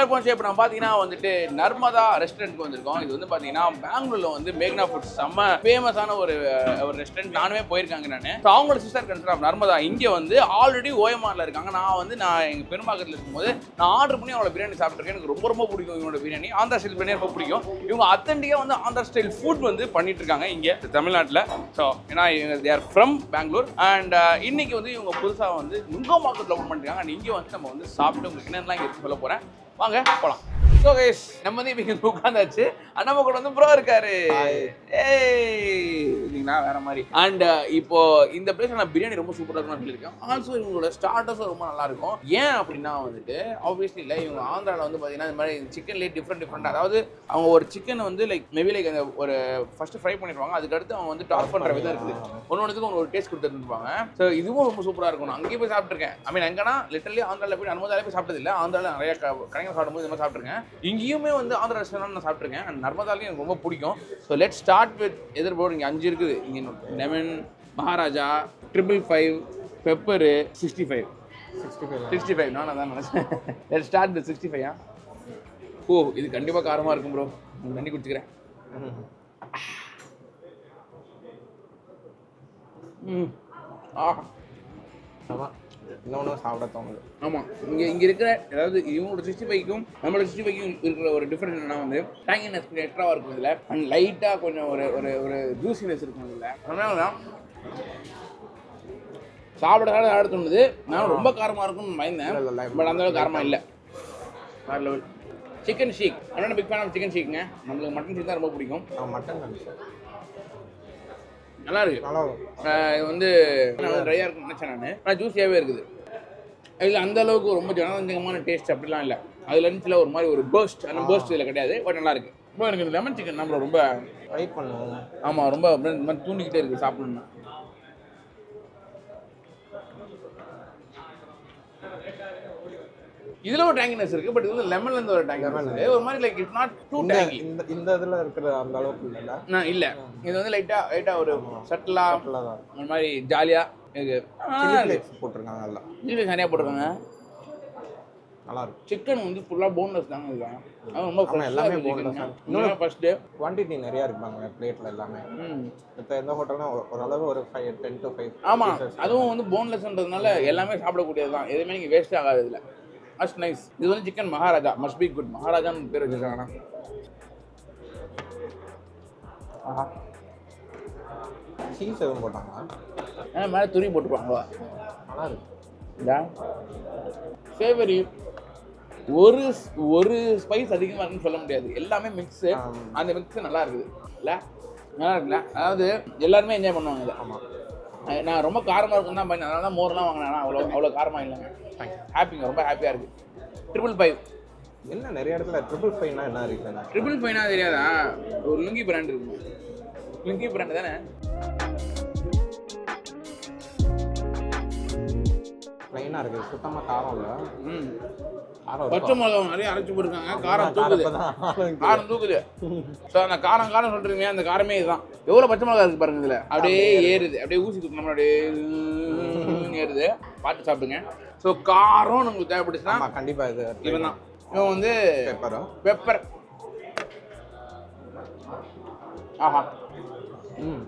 வணக்கம் இப்போ நம்ம பார்த்தீங்கன்னா வந்துட்டு நர்மதா ரெஸ்டாரண்ட்க்கு வந்திருக்கோம் இது வந்து பார்த்தீங்கன்னா பெங்களூர்ல வந்து மேக்னா ஃபுட்ஸ் செம்ம ஃபேமஸான ஒரு அஹ், ஒரு ரெஸ்டாரண்ட் நானுமே போயிருக்காங்க நான் ஸோ அவங்களோட சிஸ்டர் கன்சர் நர்மதா இங்கே வந்து ஆல்ரெடி ஓஎம்ஆர்ல இருக்காங்க நான் வந்து நான் எங்கள் பெருமாக்கத்தில் இருக்கும்போது நான் ஆர்டர் பண்ணி அவங்களோட பிரியாணி சாப்பிட்ருக்கேன் எனக்கு ரொம்ப ரொம்ப பிடிக்கும் இவங்களோட பிரியாணி ஆந்திரா ஸ்டைல் பிரியாணி ரொம்ப பிடிக்கும் இவங்க அத்தன்டிக்காக வந்து ஆந்திரா ஸ்டைல் ஃபுட் வந்து பண்ணிட்டு இருக்காங்க இங்கே தமிழ்நாட்டில் ஸோ ஏன்னா தேர் ஃப்ரம் பெங்களூர் அண்ட் இன்னைக்கு வந்து இவங்க புதுசாக வந்து நுங்கம்பாக்கத்தில் ஓப்பன் பண்ணிருக்காங்க அண்ட் இங்கே வந்து நம்ம வந்து சாப்பிட்டு உங்களுக்கு என்னென்னலாம் இங்கே இருக்கு சொல்ல போகிறேன் வாங்க போகலாம் ஸோ கைஸ் நம்ம வந்து இப்போ இங்கே உட்காந்தாச்சு அண்ட் நம்ம கூட வந்து ப்ரோ இருக்காரு ஏய் இல்லைங்களா வேற மாதிரி அண்ட் இப்போ இந்த பிளேஸ் நான் பிரியாணி ரொம்ப சூப்பராக இருக்கும்னு சொல்லியிருக்கேன் ஆல்சோ இவங்களோட ஸ்டார்டர்ஸும் ரொம்ப நல்லா இருக்கும் ஏன் அப்படின்னா வந்துட்டு ஆப்வியஸ்லி இல்லை இவங்க ஆந்திராவில் வந்து பார்த்தீங்கன்னா இந்த மாதிரி சிக்கன்லேயே டிஃப்ரெண்ட் டிஃப்ரெண்ட் அதாவது அவங்க ஒரு சிக்கனை வந்து லைக் மேபி லைக் அந்த ஒரு ஃபர்ஸ்ட் ஃப்ரை பண்ணிடுவாங்க அதுக்கடுத்து அவங்க வந்து டாஸ் பண்ணுற விதம் இருக்குது ஒன்று ஒன்றுக்கு ஒன்று ஒரு டேஸ்ட் கொடுத்துருப்பாங்க ஸோ இதுவும் ரொம்ப சூப்பராக இருக்கும் நான் அங்கேயே போய் சாப்பிட்ருக்கேன் ஐ மீன் எங்கன்னா லிட்டரலி ஆந்திராவில் போய் அனுமதாலே போய் சாப்பிட்டதில்லை ஆந்திராவில் நிறைய க- கடைகள் சாப்பிடும்போது இந்த மாதிரி சாப்பிட்ருக்கேன் இங்கேயுமே வந்து ஆந்திரா ரெஸ்டாரண்ட் நான் சாப்பிட்ருக்கேன் அண்ட் நர்மதாலையும் எனக்கு ரொம்ப பிடிக்கும் ஸோ லெட் ஸ்டார்ட் வித் எதிர்போர்டு இங்கே அஞ்சு இருக்குது இங்கே lemon Maharaja triple five pepper sixty five sixty five sixty five நான் அதான் நினச்சேன் let start with sixty five ஓ இது கண்டிப்பாக காரமாக இருக்கும் ப்ரோ தண்ணி குடிச்சுக்கிறேன் ம் ஆ ஆமாம் இன்னொன்று சாப்பிட தோணுது ஆமாம் இங்கே இங்கே இருக்கிற அதாவது இவங்களோட சிக்ஸ்டி ஃபைவ்க்கும் நம்மளோட சிக்ஸ்டி ஃபைவ்க்கும் இருக்கிற ஒரு டிஃப்ரெண்ட் என்னன்னா வந்து டேங்கினஸ் கொஞ்சம் எக்ஸ்ட்ராவாக இருக்கும் இதில் அண்ட் லைட்டாக கொஞ்சம் ஒரு ஒரு ஒரு ஜூசினஸ் இருக்கும் இதில் அதனால தான் சாப்பிட சாப்பிட சாப்பிட தோணுது நான் ரொம்ப காரமாக இருக்கும்னு பயந்தேன் இல்ல, இல்ல, பட் அந்த அளவுக்கு காரமாக இல்லை வேறு லெவல் சிக்கன் ஷீக் அதனால பிக் ஃபேன் ஆஃப் சிக்கன் ஷீக்குங்க நம்மளுக்கு மட்டன் ஷீக் தான் ரொம்ப பிடிக்கும் நான் மட்டன் நினச்சேன் நல்லா இருக்கு நல்லா இருக்கும் ஆஹ் இது வந்து நான் ட்ரையாக இருக்கும்னு நினச்சேன் நான் ஆனால் ஜூஸியாகவே இருக்குது இதில் அந்த அளவுக்கு ரொம்ப ஜனரஞ்சகமான டேஸ்ட் அப்படிலாம் இல்லை அதில் இருந்துச்சுல ஒரு மாதிரி ஒரு பர்ஸ்ட் அந்த பர்ஸ்ட் இதில் கிடையாது பட் நல்லா இருக்கு இப்போ எனக்கு இந்த லெமன் சிக்கன் நம்மள ரொம்ப ட்ரை பண்ணுவோம் ஆமாம் ரொம்ப அப்படியே இந்த மாதிரி தூண்டிக்கிட்டே இருக்குது சாப்பிடணும்னா இதில் ஒரு டேங்கினஸ் இருக்குது பட் இதில் லெமன்லேருந்து ஒரு டேங்கினஸ் ஒரு மாதிரி லைக் இட்ஸ் நாட் டூ இந்த டேங்கி இந்த இந்த இதில் இருக்கிற அந்த அளவுக்கு இல்லைல்ல நான் இல்லை இது வந்து லைட்டாக லைட்டாக ஒரு சட்டிலாக நல்லா தான் ஒரு மாதிரி ஜாலியாக இருக்கு சில்லி ஃப்ளேக்ஸ் போட்டிருக்காங்க நல்லா சில்லி நிறையா போட்டிருக்காங்க நல்லா இருக்கும் சிக்கன் வந்து ஃபுல்லாக போன்லெஸ் தாங்க இருக்காங்க அது ரொம்ப ஆமா, எல்லாமே boneless தான். இன்னொரு ஃபர்ஸ்ட்டு குவான்டிட்டி நிறையா இருப்பாங்க பிளேட்டில் எல்லாமே ம் மற்ற எந்த ஹோட்டல்னா ஓரளவு ஒரு ஃபைவ் டென் டு ஃபைவ் ஆமாம் அதுவும் வந்து போன்லெஸ்ன்றதுனால எல்லாமே சாப்பிடக்கூடியது தான் எதுவுமே நீங்கள் வேஸ்ட் ஆகாது இதில் அஸ் நைஸ் இது வந்து chicken Maharaja must be good மகாராஜான்னு பேர் வச்சிருக்காங்கண்ணா ஆஹா சீஸ் எதுவும் போட்டாங்க ஏன்னா மேலே துணி போட்டுருவாங்களா நல்லா இருக்கு இந்த ஃபேவரி ஒரு ஒரு ஸ்பைஸ் அதிகமாக இருக்குன்னு சொல்ல முடியாது எல்லாமே மிக்ஸு ஆமா. அந்த மிக்ஸ் நல்லா இருக்குது இல்லை நல்லா இருக்குல்ல அதாவது எல்லாருமே என்ஜாய் பண்ணுவாங்க இதை ஆமாம் அஹ் நான் ரொம்ப காரமாக இருக்கும் தான் பயன் அதனால தான் மோர்லாம் வாங்கினேன் ஆனா அவ்வளோ அவ்வளோ காரமாக இல்லைங்க ஹாப்பிங்க ரொம்ப ஹாப்பியாக இருக்குது ட்ரிபிள் ஃபைவ் என்ன நிறைய இடத்துல ட்ரிபிள் ஃபைவ்னா என்ன இருக்குண்ணா ட்ரிபிள் ஃபைவ்னா தெரியாதா ஒரு லுங்கி பிராண்ட் இருக்கு லுங்கி பிராண்ட் தானே ப்ளைனாக இருக்குது சுத்தமாக காரம் இல்லை ம் காரம் பச்சை மிளகா நிறைய அரைச்சி போட்டிருக்காங்க காரம் தூக்குது காரம் காரம் தூக்குது ஸோ அந்த காரம் காரம் சொல்றீங்க அந்த காரமே இதுதான் எவ்வளோ பச்சை மிளகா இருக்கு பாருங்க இதுல அப்படியே ஏறுது அப்படியே ஊசி குத்தணும் அப்படியே உம்னு ஏறுது பார்த்து சாப்பிடுங்க ஸோ காரம் நமக்கு தேவைப்படுச்சுன்னா ஆமாம் கண்டிப்பாக இது இவன் தான் இவன் வந்து பெப்பரும் பெப்பர் ஆஹா ம்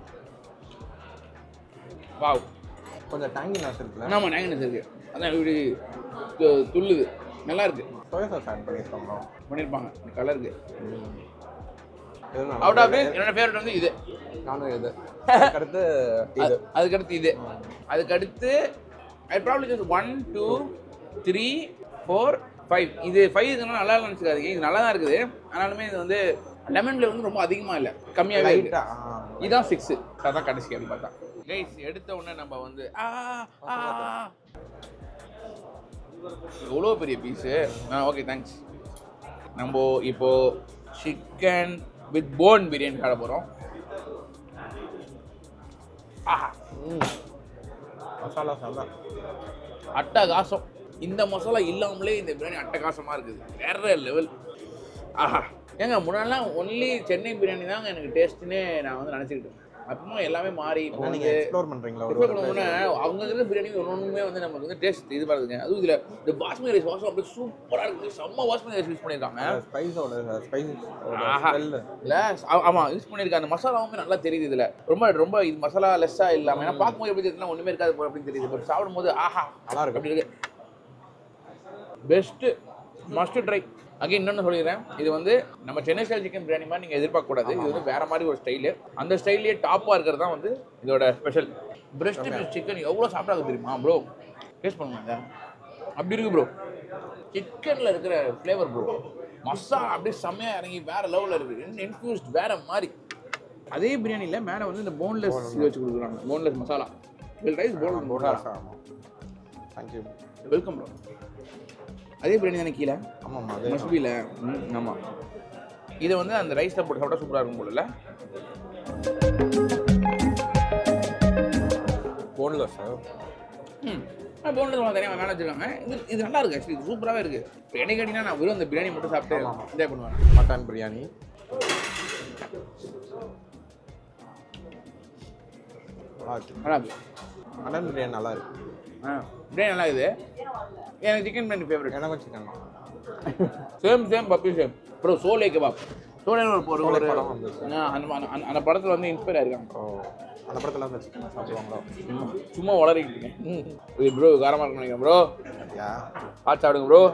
வாவ் கொஞ்சம் டேங்கினஸ் இருக்குல்ல ஆமாம் நேங்கனஸ் இருக்கு அதான் இப்படி து- துள்ளுது நல்லா இருக்கு சோயா சாஸ் ஆட் பண்ணியிருக்காங்க பண்ணியிருப்பாங்க கலருக்கு இது நல்லா அவுட் ஆஃப் என்னோட ஃபேவரட் வந்து இது நானும் இது அடுத்து இது அதுக்கடுத்து இது அதுக்கடுத்து I problem just one two three four five இது ஃபைவ் இதுனா நல்லா இல்லைன்னு நினச்சிக்காதீங்க இது நல்லா தான் இருக்குது ஆனாலுமே இது வந்து லெமன் ஃப்ளேவர் வந்து ரொம்ப அதிகமாக இல்லை கம்மியாகவே இருக்கு லைட்டாக இதான் சிக்ஸு அதான் கடைசி அப்படி பார்த்தா கைஸ் எடுத்த உடனே நம்ம வந்து ஆ ஆ எவ்வளோ பெரிய பீஸு ஆ ஓகே தேங்க்ஸ் நம்ம இப்போ சிக்கன் வித் போன் பிரியாணி சாப்பிட போகிறோம் ஆஹா ம் மசாலா சாதா அட்டகாசம் இந்த மசாலா இல்லாமலே இந்த பிரியாணி அட்டகாசமாக இருக்குது வேற லெவல் ஆஹா ஏங்க முன்னாடிலாம் ஒன்லி சென்னை பிரியாணி தாங்க எனக்கு டேஸ்ட்டுன்னே நான் வந்து நினச்சிக்கிட்டேன் அப்புறமா எல்லாமே மாறி இப்போ ஏன்னா நீங்க வந்து எக்ஸ்ப்ளோர் பண்றீங்களா ஒரு ப்ரிஃபர் ஒரு பண்ணோன்னே அவங்க இருக்கிற பிரியாணி ஒன்றுமே வந்து நமக்கு வந்து டேஸ்ட் இது பண்ணுதுங்க அதுவும் இதில் இந்த பாஸ்மதி ரைஸ் வாசம் அப்படியே சூப்பராக இருக்குது செம்ம பாஸ்மதி ரைஸ் யூஸ் பண்ணியிருக்காங்க ஸ்பைஸோட ஸ்பைஸ் ஆஹா. ஸ்மெல் இல்ல ஆ- ஆமா யூஸ் பண்ணியிருக்காங்க அந்த மசாலாவுமே நல்லா தெரியுது இதுல ரொம்ப ரொம்ப இது மசாலா லெஸ்ஸா இல்லாம ஏன்னா பார்க்கும்போது எப்படி தெரியுதுன்னா ஒண்ணுமே இருக்காது போல அப்படின்னு தெரியுது பட் சாப்பிடும்போது ஆஹா நல்லா இருக்கு அப்படி இருக்கு பெஸ்ட் மஸ்ட் ட்ரை அகைன் இன்னொன்று சொல்லிடுறேன் இது வந்து நம்ம சென்னை ஸ்டைல் சிக்கன் பிரியாணி மாதிரி நீங்கள் எதிர்பார்க்கக்கூடாது இது வந்து வேற மாதிரி ஒரு ஸ்டைலு அந்த ஸ்டைல்லே டாப்பாக இருக்கிறது தான் வந்து இதோட ஸ்பெஷல் பிரஸ்ட் பீஸ் சிக்கன் எவ்வளோ சாப்பிட்டாங்க தெரியுமா ப்ரோ டேஸ்ட் பண்ணுவாங்க அப்படி இருக்கு ப்ரோ சிக்கனில் இருக்கிற ஃப்ளேவர் ப்ரோ மசாலா அப்படியே செம்மையாக இறங்கி வேற லெவலில் இருக்குது இன்ஃபியூஸ்ட் வேற மாதிரி அதே பிரியாணியில் மேலே வந்து இந்த போன்லெஸ் இது வச்சு கொடுக்குறாங்க boneless masala will rice boneless masala thank you welcome bro அதே பிரியாணி தானே கீழே ஆமாம்மா அதே மஸ்பியில் ம் ஆமாம் இதை வந்து அந்த ரைஸில் போட்டு சாப்பிட்டா சூப்பராக இருக்கும் போல போன்லெஸ் சார் ம் போன்லெஸ் தனியாக வேணா வச்சுருக்காங்க இது இது நல்லா இருக்கு ஆக்சுவலி இது சூப்பராகவே இருக்குது இப்போ என்னை கேட்டிங்கன்னா நான் வெறும் அந்த பிரியாணி மட்டும் சாப்பிட்டு என்ஜாய் பண்ணுவேன் மட்டன் பிரியாணி நல்லா இருக்கு நல்லா இருக்கு மட்டன் பிரியாணி நல்லா இருக்கு ஆ பிரியாணி நல்லா இருக்குது எனக்கு சிக்கன் பிரியாணி ஃபேவரட் எனக்கும் chicken same same puppy same bro chole kebab chole ஒரு ஒரு சோலே ஒரு படம் வந்துச்சு. ஆ, அந்த அந்த- அந்த படத்தில் வந்து இன்ஸ்பயர் ஆயிருக்காங்க ஓ அந்த படத்தில் அந்த சிக்கன் சாப்பிடுவாங்களோ சும்மா சும்மா வளரிக்கிட்டு இருக்கேன் இது ப்ரோ காரமாக இருக்கும் நினைக்கிறேன் ப்ரோ யா பார்த்து சாப்பிடுங்க ப்ரோ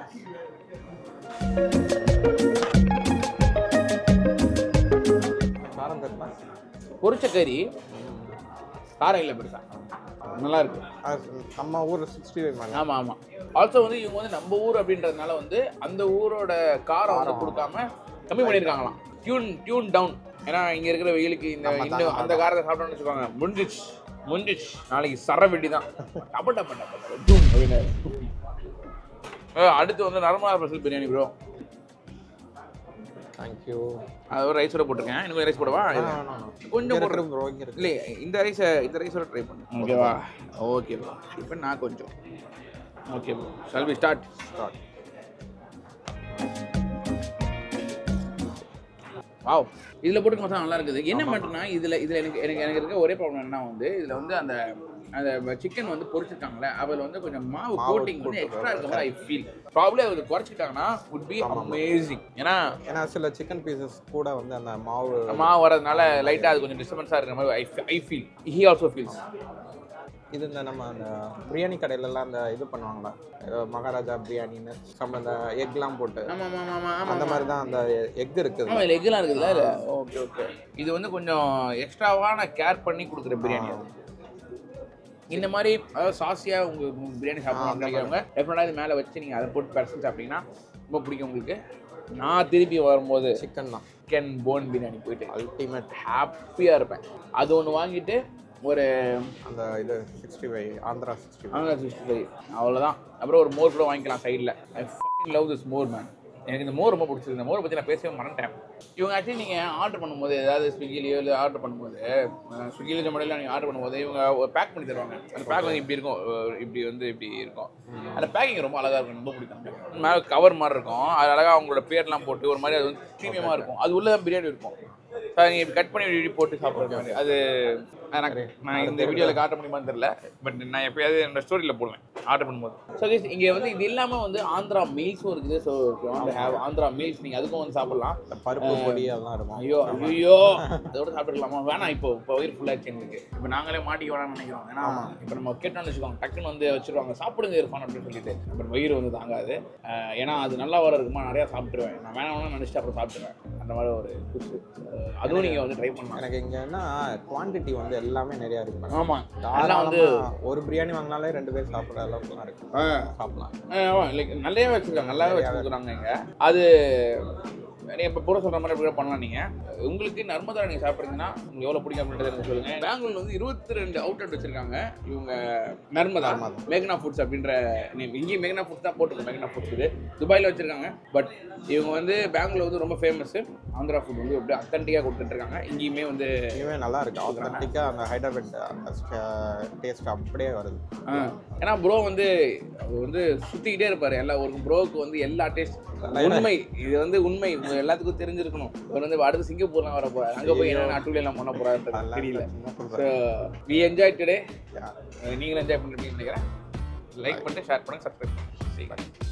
காரம் பெருமா பொரிச்ச கறி காரம் இல்லை பெருசா நல்லா இருக்கு நம்ம ஊர் சிக்ஸ்டி ஃபைவ் மாதிரி ஆமாம் ஆமாம் ஆல்சோ வந்து இவங்க வந்து நம்ம ஊர் அப்படின்றதுனால வந்து அந்த ஊரோட காரம் வந்து கொடுக்காம கம்மி பண்ணியிருக்காங்களாம் டியூன் டியூன் டவுன் ஏன்னா இங்கே இருக்கிற வெயிலுக்கு இந்த ஆமா, இன்னும் தாங்க அந்த காரத்தை சாப்பிட்டோம்னு வச்சுக்கோங்க முடிஞ்சிச்சு முடிஞ்சிச்சு நாளைக்கு சர வெட்டி தான் டப்ப டப்ப டப்ப டப்ப டூம் அப்படின்னு ஏ, அடுத்து வந்து Nirmala special biryani bro thank you அது ஒரு ரைஸோட போட்டிருக்கேன் இன்னும் ரைஸ் போடவா இது. கொஞ்சம் இருக்கு போடுறேன் ப்ரோ இங்கே இருக்கு இல்லை இந்த ரைஸை இந்த ரைஸோட ட்ரை பண்ணு ஓகேவா ஓகே ப்ரோ இப்போ நான் கொஞ்சம் okay bro shall we start start wow இதில் போட்டு மசாலா நல்லா இருக்குது என்ன பண்ணுறேன்னா இதில் இதில் எனக்கு எனக்கு எனக்கு இருக்க ஒரே ப்ராப்ளம் என்ன வந்து இதில் வந்து அந்த அந்த சிக்கன் வந்து பொரிச்சிருக்காங்கல்ல அதில் வந்து கொஞ்சம் மாவு மாவு கோட்டிங் வந்து எக்ஸ்ட்ரா இருக்க மாதிரி ஐ ஃபீல் ப்ராப்ளம் அது குறைச்சிட்டாங்கன்னா would be அமேசிங் ஏன்னா ஏன்னா சில சிக்கன் பீசஸ் கூட வந்து அந்த மாவு மாவு வரதுனால லைட்டாக அது கொஞ்சம் டிஸ்டர்பன்ஸாக இருக்கிற மாதிரி I I feel he also feels இது இந்த நம்ம அந்த பிரியாணி கடையிலலாம் அந்த இது பண்ணுவாங்களா ஏதோ மகாராஜா பிரியாணின்னு நம்ம அந்த எக்லாம் போட்டு ஆமாம் ஆமாம் ஆமாம் ஆமாம் அந்த மாதிரி தான் அந்த எக் இருக்குது ஆமாம் இதில் எக்லாம் இருக்குதுல்ல இல்லை ஓகே ஓகே இது வந்து கொஞ்சம் எக்ஸ்ட்ராவான கேர் பண்ணி கொடுக்குற பிரியாணி அது இந்த மாதிரி அதாவது சாசியாக உங்கள் பிரியாணி சாப்பிடணும்னு நினைக்கிறவங்க டெஃபினட்டாக இது மேலே வச்சு நீங்கள் அதை போட்டு பர்சன் சாப்பிட்டீங்கன்னா ரொம்ப பிடிக்கும் உங்களுக்கு நான் திருப்பி வரும்போது சிக்கன் தான் சிக்கன் போன் பிரியாணி போயிட்டு அல்டிமேட் ஹாப்பியாக இருப்பேன் அது ஒன்று வாங்கிட்டு ஒரு அந்த இது sixty five Andhra sixty five Andhra sixty five அவ்வளோதான் அப்புறம் ஒரு மோர் கூட வாங்கிக்கலாம் சைடில் ஐ ஃபக்கிங் லவ் திஸ் மோர் மேன் எனக்கு இந்த மோர் ரொம்ப பிடிச்சது இந்த மோரை பற்றி நான் பேசவே மறந்துட்டேன் இவங்க ஆக்சுவலி நீங்கள் ஆர்டர் பண்ணும்போது ஏதாவது ஸ்விக்கிலேயோ இல்லை ஆர்டர் பண்ணும்போது ஸ்விக்கியில் ஜொமேட்டோல நீங்கள் ஆர்டர் பண்ணும்போது இவங்க ஒரு பேக் பண்ணி தருவாங்க அந்த பேக் வந்து இப்படி இருக்கும் அஹ் இப்படி வந்து இப்படி இருக்கும் அந்த பேக்கிங் ரொம்ப அழகாக இருக்கும் ரொம்ப பிடிக்கும் மேலே கவர் மாதிரி இருக்கும் அது அழகாக அவங்களோட பேர்லாம் போட்டு ஒரு மாதிரி அது வந்து ப்ரீமியமாக இருக்கும் அது உள்ள தான் பிரியாணி இருக்கும் சார் நீங்கள் இப்படி கட் பண்ணி இப்படி போட்டு சாப்பிட்ற மாதிரி அது எனக்கு நான் இந்த வீடியோவில் காட்ட முடியுமான்னு தெரியல பட் நான் எப்பயாவது என்னோட ஸ்டோரியில் போடுவேன் ஆர்டர் பண்ணும்போது ஸோ இங்கே வந்து இது இல்லாமல் வந்து ஆந்திரா மீல்ஸும் இருக்குது ஸோ ஹேவ் ஆந்திரா மீல்ஸ் நீங்கள் அதுக்கும் வந்து சாப்பிடலாம் இந்த பருப்பு பொடி அதெல்லாம் இருக்கும் ஐயோ ஐயோ அதோட சாப்பிட்டுக்கலாமா வேணாம் இப்போ இப்போ வயிறு ஃபுல்லாக எங்களுக்கு இப்போ நாங்களே மாட்டிக்க வேணாம்னு நினைக்கிறோம் ஏன்னா இப்போ நம்ம கேட்டோம்னு வச்சுக்கோங்க டக்குன்னு வந்து வச்சிருவாங்க சாப்பிடுங்க இருப்பான் அப்படின்னு சொல்லிட்டு அப்புறம் வயிறு வந்து தாங்காது அஹ் ஏன்னா அது நல்லா வர இருக்குமா நிறையா சாப்பிட்டுருவேன் நான் வேணாம்னு நினச்சிட்டு அப்புறம் சாப்பிட்டுருவேன் அந்த மாதிரி ஒரு குத்து அதுவும் நீங்கள் வந்து ட்ரை பண்ணலாம் எனக்கு இங்க என்ன குவாண்டிட்டி வந்து எல்லாமே நிறைய இருக்கு madam. ஆமாம் அதெல்லாம் வந்து தாராளமா ஒரு பிரியாணி வாங்கினாலே ரெண்டு பேர் சாப்பிட்ற அளவுக்குலாம் இருக்கு சாப்பிடலாம் லைக் நல்லாவே வச்சுருக்காங்க நல்லாவே வச்சுருக்காங்க இங்கே அது நீங்கள் இப்போ பூரா சொல்கிற மாதிரி எப்படி பண்ணலாம் நீங்கள் உங்களுக்கு நர்மதா நீங்கள் சாப்பிட்றீங்கன்னா உங்களுக்கு எவ்வளோ பிடிக்கும் அப்படின்றத எனக்கு சொல்லுங்கள் பெங்களூர்ல வந்து இருபத்தி ரெண்டு அவுட்லெட் வச்சுருக்காங்க இவங்க நர்மதா நர்மதா. நேம் மேக்னா ஃபுட்ஸ் அப்படின்ற நேம் இங்கேயும் மேக்னா ஃபுட்ஸ் தான் போட்டுருக்கு மேக்னா ஃபுட்ஸ் இது துபாயில் வச்சுருக்காங்க பட் இவங்க வந்து பெங்களூர் வந்து ரொம்ப ஃபேமஸ் ஆந்திரா ஃபுட் வந்து அப்படியே அத்தன்டிக்காக கொடுத்துட்ருக்காங்க இங்கேயுமே வந்து இதுவே நல்லா இருக்கு ஆத்தன்டிக்கா அந்த ஹைதராபாத் அந்த டேஸ்ட் அப்படியே வருது ஆ, ஏன்னா ப்ரோ வந்து அவர் வந்து சுத்திக்கிட்டே இருப்பாரு எல்லா ஊருக்கும் ப்ரோவுக்கு வந்து எல்லா டேஸ்ட் உண்மை இது வந்து உண்மை எல்லாத்துக்கும் தெரிஞ்சிருக்கணும் அவர் வந்து அடுத்து சிங்கப்பூர்லாம் வர போறாரு அங்க போய் என்ன நாட்டுல எல்லாம் பண்ண போறாருன்றது அதெல்லாம் தெரியல சும்மா ஸோ சொல்றேன். We enjoy today Yeah. நீங்களும் என்ஜாய் பண்ணிருப்பீங்கன்னு நினைக்கிறேன் லைக் பண்ணிட்டு ஷேர் பண்ணுங்க சப்ஸ்கிரைப் பண்ணுங்க